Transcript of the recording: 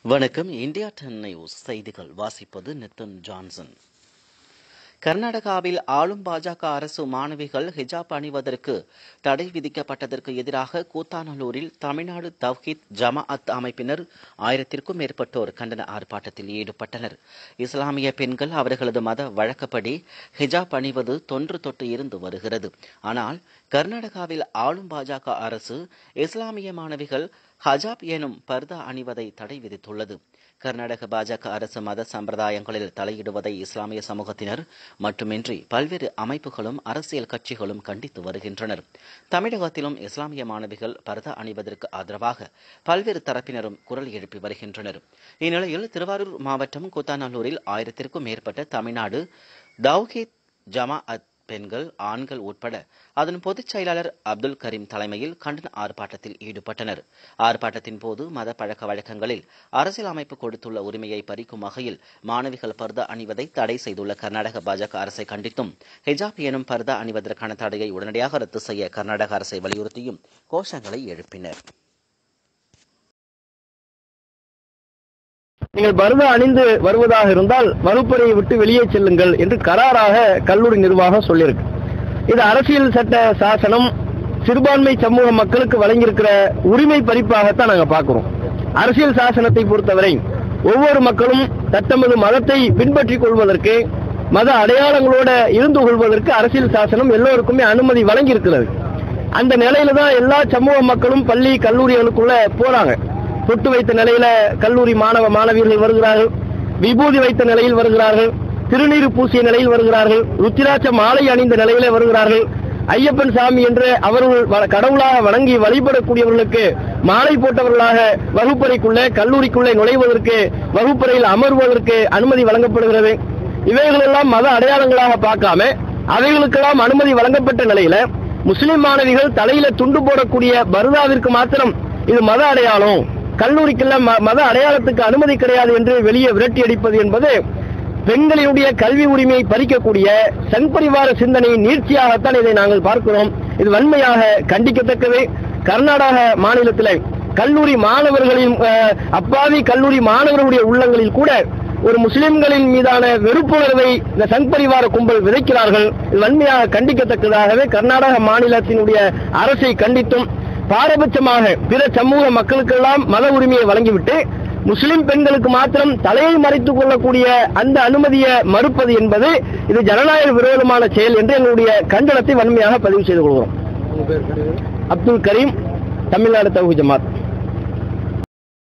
வணக்கம் India ten news செய்திகள் வாசிப்பது நித்தன் ஜான்சன் கர்நாடகாவில் ஆளும் பாஜக அரசு மாணவிகள் ஹிஜாப் அணிவதற்கு தடை விதிக்கப்பட்டதற்கு எதிராக கூத்தாநல்லூரில் தமிழ்நாடு தவ்ஹீத் ஜமாஅத் அமைப்பினர் ஆயிரத்திற்கும் மேற்பட்டோர் கண்டன ஆர்ப்பாட்டத்தில் ஈடுபட்டனர் இஸ்லாமிய பெண்கள் அவர்களது மத வழக்கப்படி ஹிஜாப் அணிவது தொன்று தொட்டு இருந்து வருகிறது ஆனால் கர்நாடகாவில் ஆளும் பாஜக அரசு இஸ்லாமிய மாணவிகள் ஹஜாப் எனும் பர்தா அணிவதை தடை விதித்துள்ளது கர்நாடக பாஜக அரசு மத சம்பிரதாயங்களில் தலையிடுவதை இஸ்லாமிய சமூகத்தினர் மட்டுமின்றி பல்வேறு அமைப்புகளும் அரசியல் கட்சிகளும் கண்டித்து வருகின்றனர் தமிழகத்திலும் இஸ்லாமிய மாணவிகள் பர்தா அணிவதற்கு ஆதரவாக பல்வேறு தரப்பினரும் குரல் எழுப்பி வருகின்றனர் இந்நிலையில் திருவாரூர் மாவட்டம் கூத்தாநல்லூரில் ஆயிரத்திற்கும் மேற்பட்ட தமிழ்நாடு தவ்ஹீத் ஜமாஅத் பெண்கள் ஆண்கள் உட்பட அதன் பொதுச் செயலாளர் அப்துல் கரீம் தலைமையில் கண்டன ஆர்ப்பாட்டத்தில் ஈடுபட்டனர் ஆர்ப்பாட்டத்தின் போது மத பழக்க வழக்கங்களில் அரசியல் அமைப்பு கொடுத்துள்ள உரிமையை பறிக்கும் வகையில் மாணவிகள் பர்தா அணிவதை தடை செய்துள்ள கர்நாடக பாஜக அரசை கண்டித்தும் ஹிஜாப் எனும் பர்தா அணிவதற்கான தடையை உடனடியாக ரத்து செய்ய கர்நாடக அரசை வலியுறுத்தியும் கோஷங்களை எழுப்பினர் நீங்கள் பருதா அணிந்து வருவதாக இருந்தால் வகுப்பறையை விட்டு வெளியே செல்லுங்கள் என்று கராராக கல்லூரி நிர்வாகம் சொல்லியிருக்கு இது அரசியல் சட்ட சாசனம் சிறுபான்மை சமூக மக்களுக்கு வழங்கியிருக்கிற உரிமை பறிப்பாகத்தான் நாங்க பார்க்கிறோம் அரசியல் சாசனத்தை பொறுத்தவரை ஒவ்வொரு மக்களும் தத்தமது மதத்தை பின்பற்றிக் கொள்வதற்கு மத அடையாளங்களோட இருந்து கொள்வதற்கு அரசியல் சாசனம் எல்லோருக்குமே அனுமதி வழங்கி இருக்கிறது அந்த நிலையில தான் எல்லா சமூக மக்களும் பள்ளி கல்லூரிகளுக்குள்ள போறாங்க பொட்டு வைத்த நிலையில கல்லூரி மாணவ மாணவியர்கள் வருகிறார்கள் விபூதி வைத்த நிலையில் வருகிறார்கள் திருநீறு பூசிய நிலையில் வருகிறார்கள் ருத்திராட்ச மாலை அணிந்த நிலையில வருகிறார்கள் ஐயப்பன் சாமி என்று அவர்கள் வ- கடவுளாக வணங்கி வழிபடக்கூடியவர்களுக்கு மாலை போட்டவர்களாக வகுப்பறைக்குள்ளே கல்லூரிக்குள்ளே நுழைவதற்கு வகுப்பறையில் அமர்வதற்கு அனுமதி வழங்கப்படுகிறது இவைகளெல்லாம் மத அடையாளங்களாக பார்க்காம அவைகளுக்கெல்லாம் அனுமதி வழங்கப்பட்ட நிலையில முஸ்லிம் மாணவிகள் தலையில துண்டு போடக்கூடிய பருதாவிற்கு மாத்திரம் இது மத அடையாளம் கல்லூரிக்கெல்லாம் ம- மத அடையாளத்துக்கு அனுமதி கிடையாது என்று வெளியே விரட்டி அடிப்பது என்பது பெண்களினுடைய கல்வி உரிமையை பறிக்கக்கூடிய சங்பரிவார சிந்தனையின் நீட்சியாகத்தான் இதை நாங்கள் பார்க்கிறோம் இது வன்மையாக கண்டிக்கத்தக்கது கர்நாடக மாநிலத்தில் கல்லூரி மாணவர்களின் அஹ், அப்பாவி கல்லூரி மாணவர்களுடைய உள்ளங்களில் கூட ஒரு முஸ்லிம்களின் மீதான வெறுப்புணர்வை இந்த சங்பரிவார கும்பல் விதைக்கிறார்கள் இது வன்மையாக கண்டிக்கத்தக்கதாகவே கர்நாடக மாநிலத்தினுடைய அரசை கண்டித்தும் பாரபட்சமாக பிற சமூக மக்களுக்கெல்லாம் மத உரிமையை வழங்கிவிட்டு முஸ்லிம் பெண்களுக்கு மாத்திரம் தலையை மறைத்துக் கொள்ளக்கூடிய அந்த அனுமதியை மறுப்பது என்பது இது ஜனநாயக விரோதமான செயல் என்று எங்களுடைய கண்டனத்தை வன்மையாக பதிவு செய்து கொள்கிறோம் அப்துல் கரீம் தமிழ்நாடு தகுதி ஜமாத்